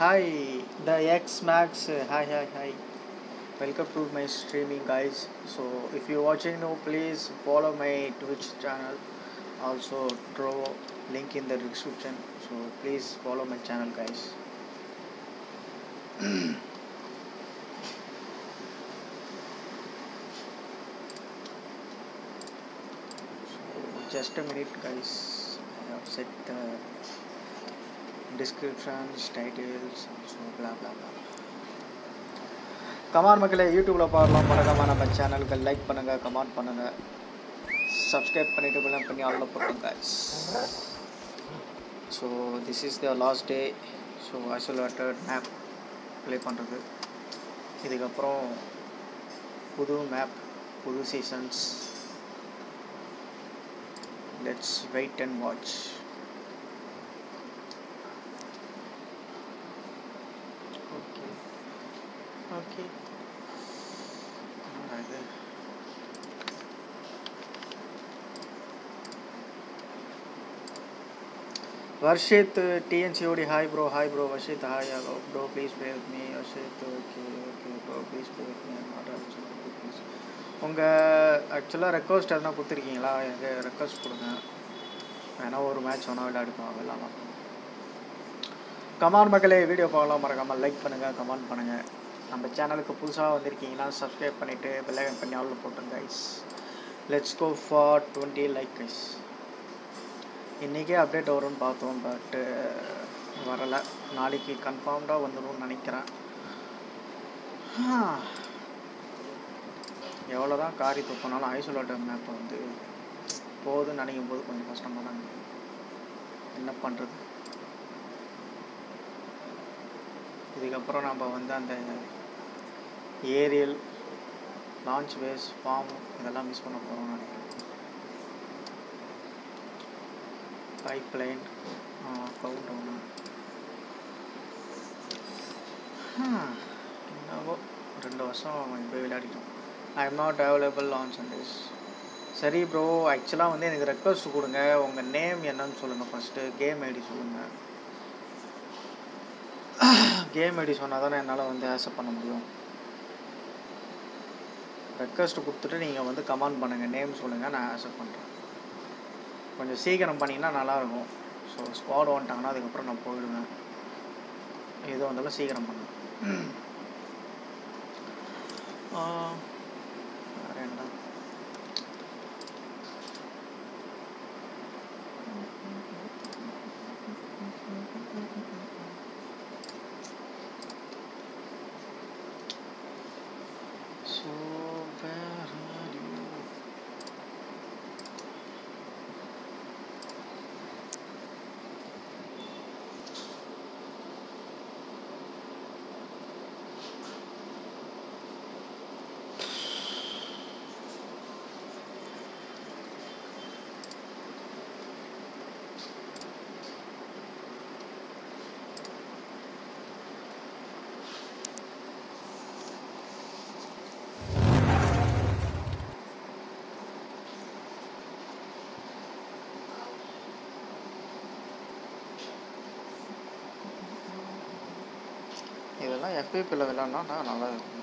Hi, the X Max. uh, Hi, hi, hi. Welcome to my streaming, guys. So, if you're watching now, please follow my Twitch channel. Also, throw link in the description. So, please follow my channel, guys. So, just a minute, guys. I have set the descriptions, titles, so blah blah blah. Come on மக்களே யூடியூப்பில் பார்க்கலாம் மறக்காம நம்ம சேனலுக்கு like பண்ணுங்கள் comment பண்ணுங்கள் subscribe பண்ணிட்டு பிள்ளை பண்ணி ஆளில் போட்டுங்க so this is the last day so isolated map play பண்ணுறது இதுக்கப்புறம் புது மேப் புது seasons let's wait and watch okay okay இது Varshit uh, TNCOD, hi bro, hi bro, Varshit, hi, hello, bro, please play with me, Varshit, okay, okay, bro, please play with me, I'm not also, please. உங்கள் ஆக்சுவலாக request எதனா கொடுத்துருக்கீங்களா எனக்கு request கொடுங்க வேணா ஒரு match வேணா விளையாடுப்போம் விளாட்லாம் கமான் மக்களே வீடியோ பார்க்கலாம் மறக்காமல் லைக் பண்ணுங்கள் கமெண்ட் பண்ணுங்கள் நம்ம சேனலுக்கு புதுசாக வந்திருக்கீங்கன்னா சப்ஸ்கிரைப் பண்ணிவிட்டு பெல்லைக்கன் பண்ணி ஆளில் போட்டுங்க guys let's go for twenty like guys இன்றைக்கே அப்டேட் வரும்னு பார்த்தோம் பட்டு வரலை நாளைக்கு கன்ஃபார்ம்டாக வந்துடும்னு நினைக்கிறேன் எவ்வளோ தான் காரி துப்பினாலும் ஐசோலேட்டர் மேப்பை வந்து போகுதுன்னு நினைக்கும் போது கொஞ்சம் கஷ்டமாக தான் இருக்கு. என்ன பண்ணுறது இதுக்கப்புறம் நம்ம வந்து அந்த ஏரியல் லான்ச் வேஸ் ஃபார்ம் இதெல்லாம் மிஸ் பண்ண போகிறோம்னு நினைக்கிறேன் பைப் லைன் கவுண்ட் டவுனு என்னவோ ரெண்டு வருஷம் இப்போ விளையாடிட்டோம் I am not available on Sundays சரி ப்ரோ ஆக்சுவலாக வந்து எனக்கு ரெக்வஸ்ட் கொடுங்க உங்கள் நேம் என்னன்னு சொல்லுங்கள் ஃபஸ்ட்டு கேம் ஐடி சொல்லுங்கள் கேம் ஐடி சொன்னால் தானே என்னால் வந்து ஆக்செப்ட் பண்ண முடியும் ரெக்வஸ்ட் கொடுத்துட்டு நீங்கள் வந்து கமெண்ட் பண்ணுங்கள் நேம் சொல்லுங்கள் நான் ஆக்செப்ட் பண்ணுறேன் கொஞ்சம் சீக்கிரம் பண்ணிங்கன்னா நல்லாயிருக்கும் ஸோ ஸ்குவாட் வந்துட்டாங்கன்னா அதுக்கப்புறம் நான் போயிடுவேன் எது வந்தாலும் சீக்கிரம் பண்ணுங்க வேறு என்ன So where are you? இதெல்லாம் எஃபிபியில் விளாட்னா நல்லா இருக்கும்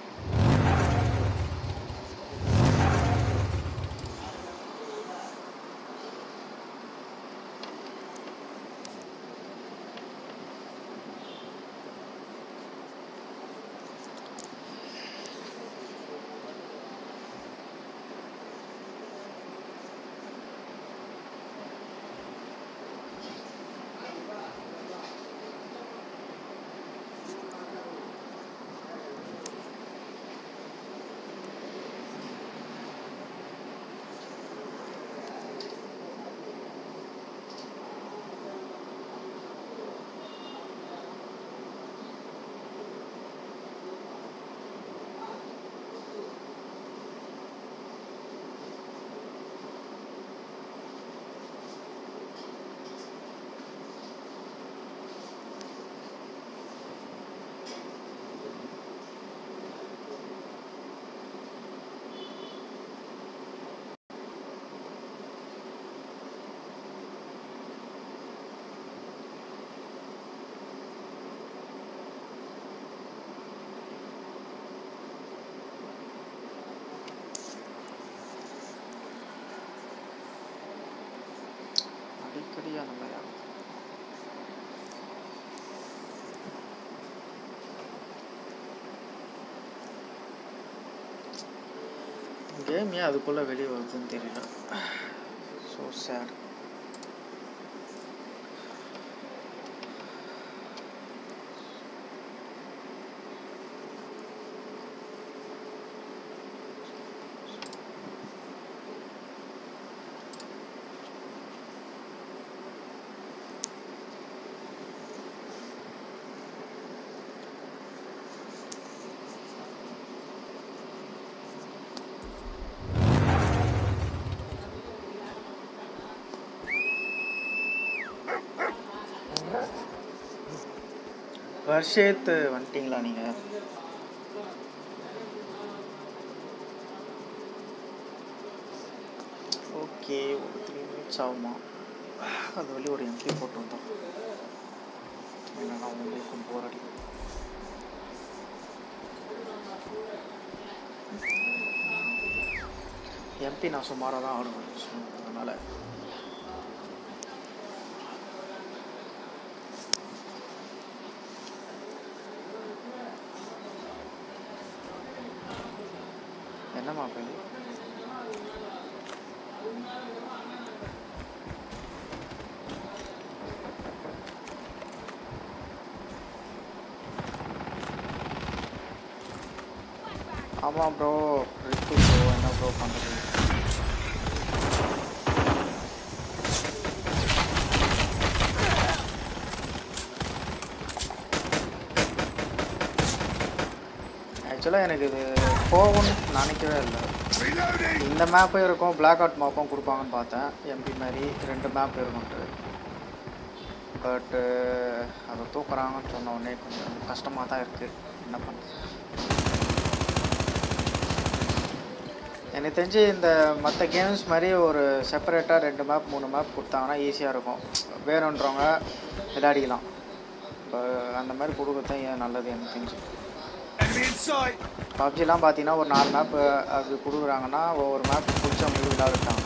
தெரிஞ்சு அந்த மாதிரி ஆகும் கேம் ஏன் அதுக்குள்ளே வெளியே வருதுன்னு தெரியல ஸோ சேட் வர்ஷேத் வந்துட்டீங்களா நீங்கள் ஓகே ஒரு த்ரீ மினிட்ஸ் ஆகுமா அது வழி ஒரு எம்டி போட்டு வந்தோம் என்னன்னா உங்களுக்கும் போர் அடிக்கும் எம்பி நான் சுமாராக தான் ஆடுவேன் ஸோ அதனால் என்ன மாப்பிள்ளை ஆமாம் ப்ரோ ரித்து ப்ரோ என்ன ப்ரோ பண்ணுறது ஆக்சுவலாக எனக்கு இது போகும்னு நினைக்கவே இல்லை Reloading! இந்த மேப்பும் இருக்கும் பிளாக் அவுட் மேப்பும் கொடுப்பாங்கன்னு பார்த்தேன் எம்பி மாதிரி ரெண்டு மேப் இருக்கும்ட்டு பட்டு அதை தூக்குறாங்கன்னு சொன்ன உடனே கொஞ்சம் கஷ்டமாக தான் இருக்குது என்ன பண்ணுறது எனக்கு தெரிஞ்சு இந்த மற்ற கேம்ஸ் மாதிரி ஒரு செப்பரேட்டாக ரெண்டு மேப் மூணு மேப் கொடுத்தாங்கன்னா ஈஸியாக இருக்கும் வேணுன்றவங்க விளையாடிக்கலாம் இப்போ அந்த மாதிரி கொடுக்குறது ஏன் நல்லது எனக்கு தெரிஞ்சு Enemy in sight! பப்ஜிலாம் பார்த்தீங்கன்னா ஒரு நாலு மேப் அப்படி கொடுக்குறாங்கன்னா ஒவ்வொரு மேப் பிடிச்சவங்களுக்கு விளையாடுட்டாங்க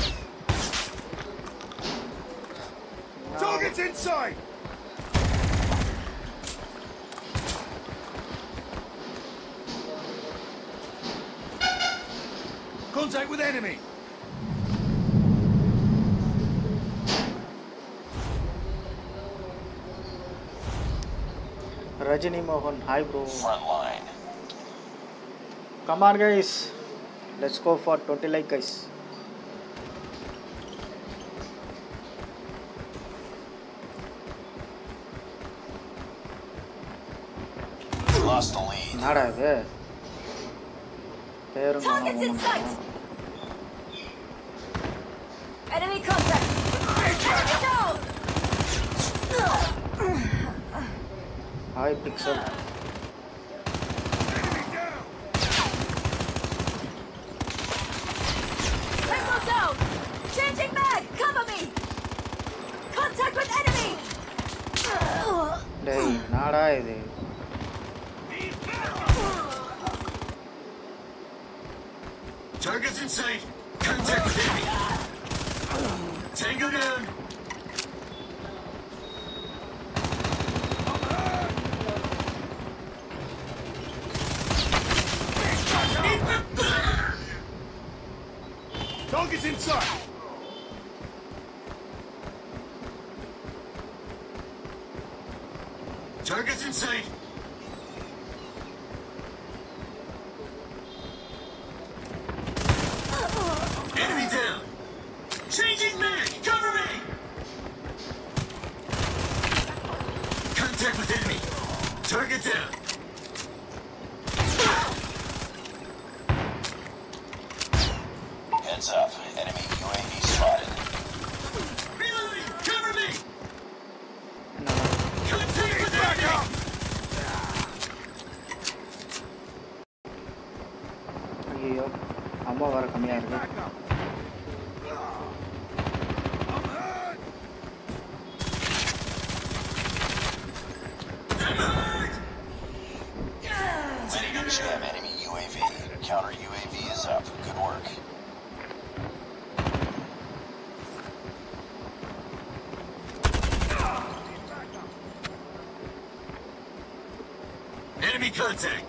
Target's in sight! Contact with enemy! Rajini மோகன் hi bro Front line. Come on guys let's go for twenty like guys Lost the lead. என்னடா இது பேரும் காணோம், ஒண்ணும் காணோம். Enemy contact! Enemy down! Hi Pixel Enemy down! Tango down! Changing mag! Cover me! Contact with enemy! டேய் என்னடா இது Target's in sight! Contact with enemy! Tango down! Target's in sight! Target's in sight! Enemy down! Changing mag! Cover me! Contact with enemy! Target down! Heads up. Enemy UAV spotted. Reloading! Cover me! என்னடா Contact with enemy! ஐயோ அம்மா வர கம்மியாக இருக்கு Ready to jam enemy UAV. Counter UAV is up. Good work. Enemy contact.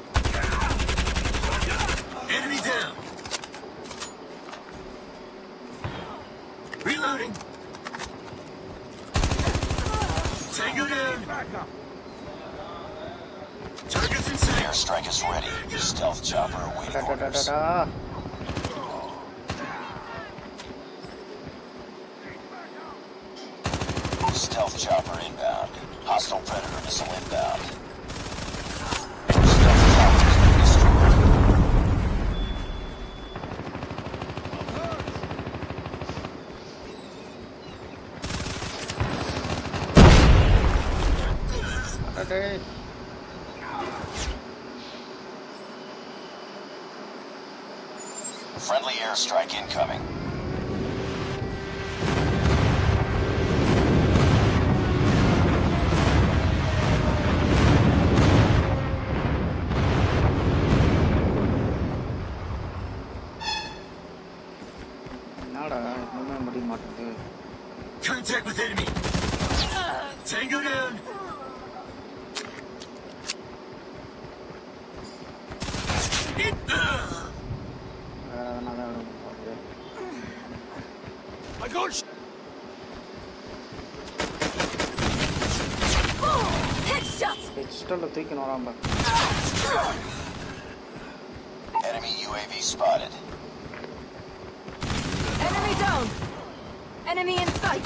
Enemy down. Reloading. Tango down. Targets in sight. Airstrike is ready. Stealth chopper awaiting orders. டடடடடா. Stealth chopper inbound. Hostile predator missile inbound. Stealth chopper has been destroyed. டடடே. Friendly airstrike incoming. என்னடா இன்னுமே முடிய மாட்டேங்குது Contact with enemy. Tango down. It, uh, வேற எதனா தான் விட மாட்டேங்குது I got sh- Headshot! பிஸ்டலில் தூக்கி வராம Enemy UAV spotted. Enemy down! Enemy in sight!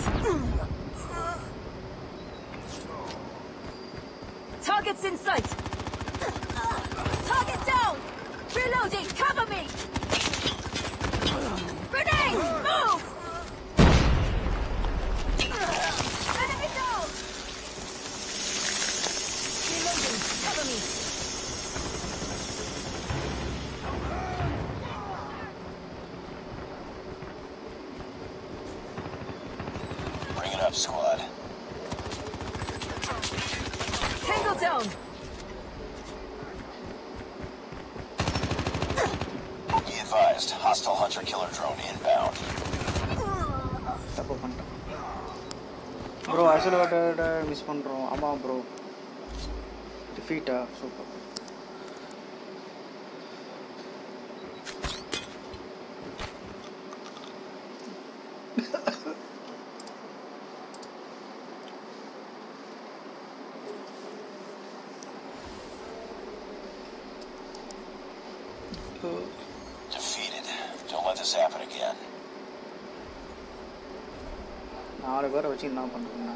Targets in sight! Target down! Reloading! Cover me! Grenade! Move! Enemy down! Reloading! Cover me! Bring it up, squad. Tango down! Be advised, hostile hunter-killer drone inbound. தப்பு பண்ணிட்டேன் bro isolated miss பண்ணுறோம் ஆமாம் bro டிஃபீட்டா super Defeated. Don't let this happen again. நாலு பேரை வச்சு என்ன பண்ணுறேன்னா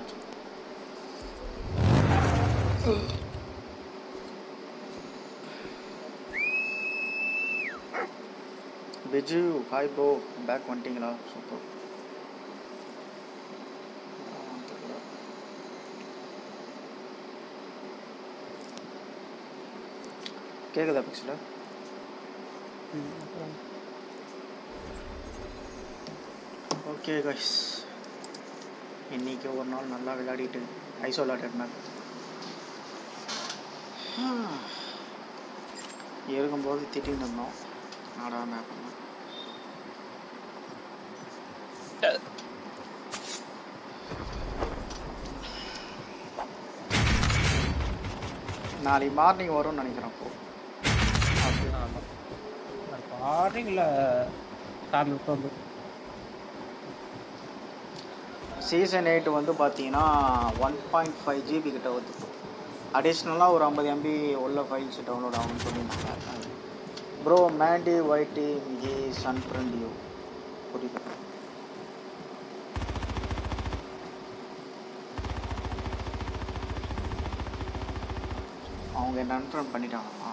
பிஜு ஹாய் ப்ரோ பேக் வந்துட்டீங்களா சூப்பர் கேட்குதா பிக்ஸில் ஓகே கைஸ் இன்னைக்கு ஒரு நாள் நல்லா விளையாடிட்டு ஐசோலேட்டட் மேப் இருக்கும்போது திட்டின்னு இருந்தோம் நாடா மேப் நாளைக்கு மார்னிங் வரும்னு நினைக்கிறேன் அப்போ மார்னிங்ல சாமி வந்து சீசன் எயிட் வந்து பார்த்தீங்கன்னா ஒன் பாயிண்ட் ஃபைவ் ஜிபி கிட்ட வருது அடிஷ்னலாக ஒரு ஐம்பது எம்பி உள்ள ஃபைல்ஸ் டவுன்லோட் ஆகும்னு சொல்லியிருந்தாங்க ப்ரோ மேண்டி ஒய்டி இங்கே சன் ஃப்ரெண்ட் யூ புரியுது அவங்க என்ன அன்ஃப்ரெண்ட் பண்ணிட்டாங்களா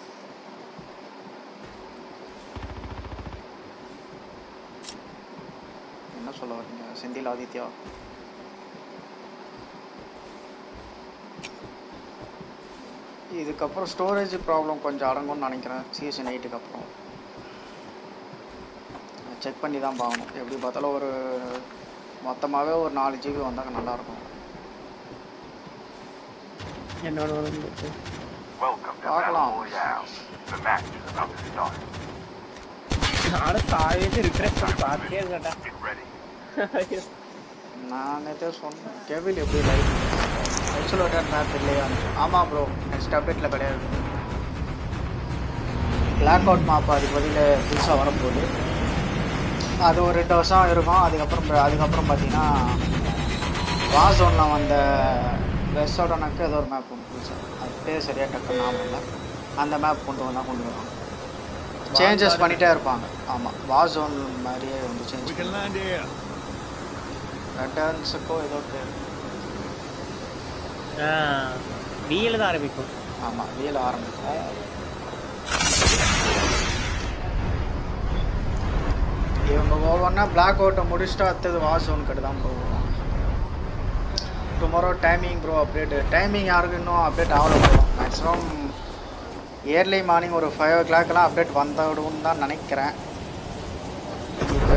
என்ன சொல்ல வரீங்க செந்தில் ஆதித்யா இதுக்கப்புறம் ஸ்டோரேஜ் ப்ராப்ளம் கொஞ்சம் அடங்கும்னு நினைக்கிறேன் சீசன் எயிட்டுக்கு அப்புறம் செக் பண்ணி தான் பார்க்கணும் எப்படி பார்த்தாலும் ஒரு மொத்தமாகவே ஒரு நாலு ஜிபி வந்தாக்க நல்லாயிருக்கும் என்னோட வந்து Welcome to பார்க்கலாம் Battle Royale. The match is about to start. நானும் காலேஜ் ரிஃப்ரெஷ் பண்ணி பார்த்தே இருக்கட்டா Get ready. நான் நேற்றே சொன்னேன் கெவில் எப்படி லைட் ஆப்சலோட்டர் மேப் இல்லையா ஆமாம் ப்ரோ நெக்ஸ்ட் அப்டேட்டில் கிடையாது பிளாக் அவுட் மேப் அதுக்கு பதில் புதுசாக வரப்போகுது அது ஒரு ரெண்டு வருஷம் இருக்கும் அதுக்கப்புறம் அதுக்கப்புறம் பார்த்தீங்கன்னா வாசோனில் வந்த வெஸ்டோடனுக்கு ஏதோ ஒரு மேப் ஒன்று புதுசாக அது பேர் சரியாக டக்குன்னு ஞாபகம் இல்லை அந்த மேப் கொண்டு வந்தால் கொண்டு வருவாங்க சேஞ்சஸ் பண்ணிகிட்டே இருப்பாங்க ஆமாம் வாசோன் மாதிரியே வந்து We change can land here. ரெட்டர்ன்ஸுக்கோ ஏதோ பேர் வியில் தான் ஆரம்பிக்கும் ஆமாம் வீல ஆரம்பிக்கும் இவங்க ஒவ்வொன்றா பிளாக் அவுட்டை முடிச்சுட்டு அடுத்தது வாசோன் கட்டு தான் போவோம் tomorrow timing bro update timing யாருக்கு இன்னும் அப்டேட் ஆகல ப்ரோ மேக்ஸிமம் இயர்லி மார்னிங் ஒரு ஃபைவ் ஓ கிளாக்லாம் அப்டேட் வந்துடும் தான் நினைக்கிறேன் இது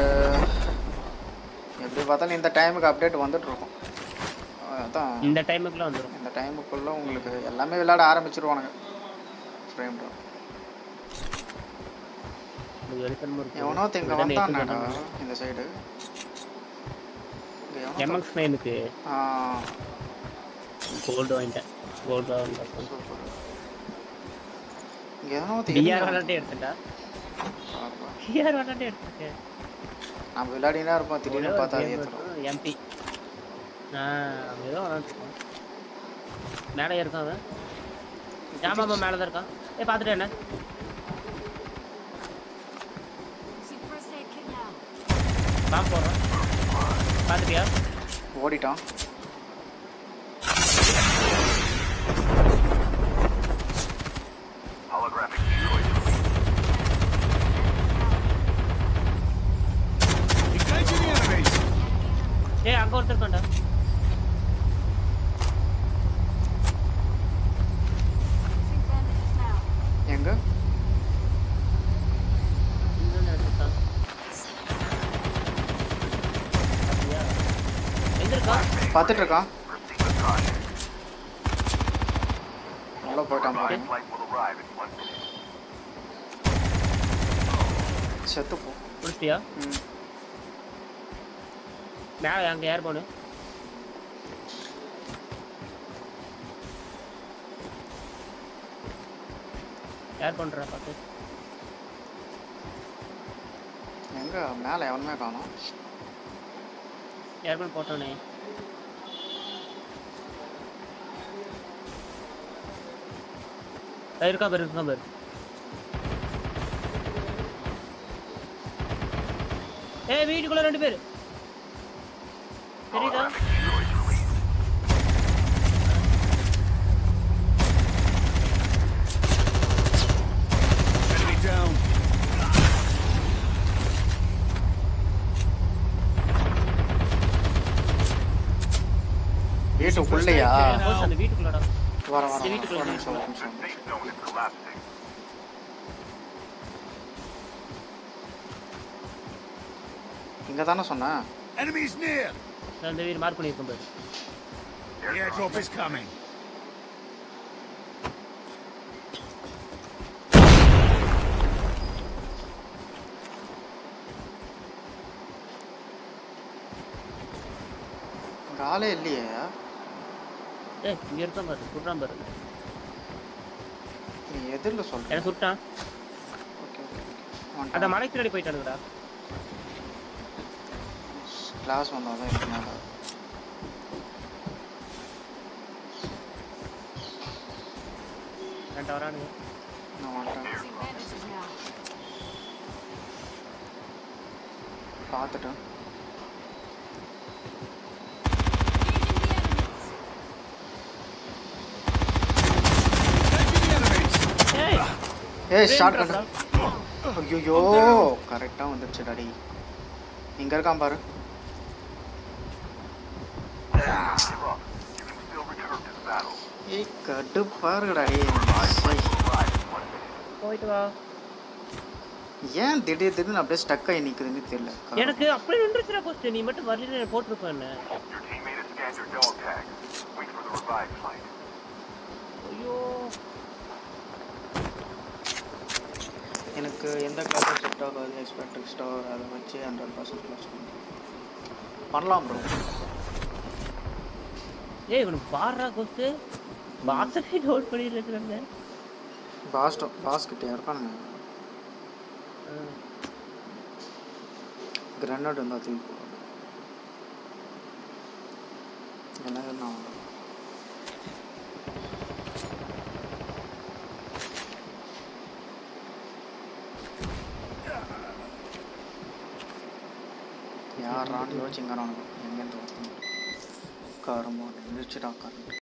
எப்படி பார்த்தாலும் இந்த டைமுக்கு அப்டேட் வந்துட்டு இருக்கும் அதான் இந்த டைமுக்குள்ள வந்துடும் இந்த டைமுக்குள்ளே உங்களுக்கு எல்லாமே விளையாட ஆரம்பிச்சிருவானுங்க ஃப்ரேம் ட்ராப் எவனோ திங்க வந்தானடா இந்த சைடு எம்எக்ஸ் நைனுக்கு கோல்டு வாங்கிட்டேன் கோல்டு வாங்கிட்டேன் இங்க எவனோ டிஆர் திங்க விளாண்டே எடுத்துட்டா டிஆர் விளாண்டே எடுத்துட்டேன் நம்ம விளையாடினா இருப்போம் திடீர்னு பார்த்தா அது ஏத்துறோம் எம்பி ஆ அவன் ஏதோ விளாண்டுருக்கான் மேலே இருக்கான் அவன் ஆமாம் மேலே தான் இருக்கான் ஏ பார்த்துட்டேன் என்ன Using first aid kit now. பாம்பு போடுறான் பார்த்துட்டியா ஓடிட்டான் Holographic destroyed. Engaging the enemies. ஏய் அங்கே ஒருத்தர் இருக்கான்டா Using bandages now. எங்க இன்னொன்று எடுத்துட்டான் பார்த்தியா எங்க இருக்கான் பார்த்துட்டு இருக்கான் Proceed with caution. உள்ள போயிட்டான் பாரு Flight will arrive in one minute. செத்து போ முடிச்சிட்டியா ம் மேலே அங்கே ஏர் போனு ஏர் பண்ணுறா பார்த்து எங்க மேலே எவனுமே காணோம் ஏர்பன் போட்டோனே ஏய், இருக்கான் பாரு இருக்கான் பாரு ஏய் வீட்டுக்குள்ள ரெண்டு பேர் தெரியுதா Enemy down. வீட்டுக்குள்ளேயா போஸ் அந்த வீட்டுக்குள்ளடா வர வர இந்த வர வீட்டுக்குள்ள ஒரு நிமிஷம் ஒரு நிமிஷம் The safe zone is collapsing. இங்க தானே சொன்னேன் Enemies near. அந்த வீடு மார்க் பண்ணியிருக்கோம் பாரு The airdrop is coming. இங்க ஆளே இல்லையே ஏய் இங்க இருக்கான் பாரு சுடுறான் பாரு நீ எதிரில் சொல்ற என்ன சுட்டான் ஓகே அந்த ஓகே மலைக்கு பின்னாடி போயிட்டானுங்கடா கிளாஸ் வந்தால் தான் இருக்கு மேலே ரெண்டு வரானுங்க நான் வந்துட்டேன் Using bandages now. பார்த்துட்டேன் Engaging the enemies. Engaging the enemies. ஏய் ஏய் ஸ்டார்ட் train பண்ணு ஐயோ கரெக்டாக வந்துடுச்சு டாடி இங்க இருக்கான் பாரு Give up. You can still return to the battle. ஏய் கடுப்பா இருக்குடா டேய் Arrive in one minute. போயிட்டு வா ஏன் திடீர் திடீர்னு அப்படியே ஸ்டக் ஆகி நிக்குதுன்னு தெரியல எனக்கு அப்படியே நின்றுச்சுடா போஸ்ட் நீ மட்டும் வரல போட்டிருப்பேன் என்ன Your teammate has scanned your dog tag. Wait for the revive flight. ஐயோ எனக்கு எந்த கிளாஸும் செட் ஆகாது எக்ஸ்பெக்ட் ஸ்டோர் அதை வச்சு ஹண்ட்ரட் பர்சன்ட் க்ளோஸ் பண்ணலாம் ப்ரோ ஏய் இவனுக்கு பாடுறா கொஸ்து பாசமே நோட் பண்ணிட்டு இருக்கிறாங்க பாஸ்டோ பாஸ் கிட்டே இருக்கானுங்க கிரனேட் இருந்தால் தூக்கி போடுவாங்க என்ன நான் யாரான்னு யோசிச்சுங்கிறானுங்க எங்கேருந்து வரணும் கருமோ நின்றுச்சுடா கரண்ட்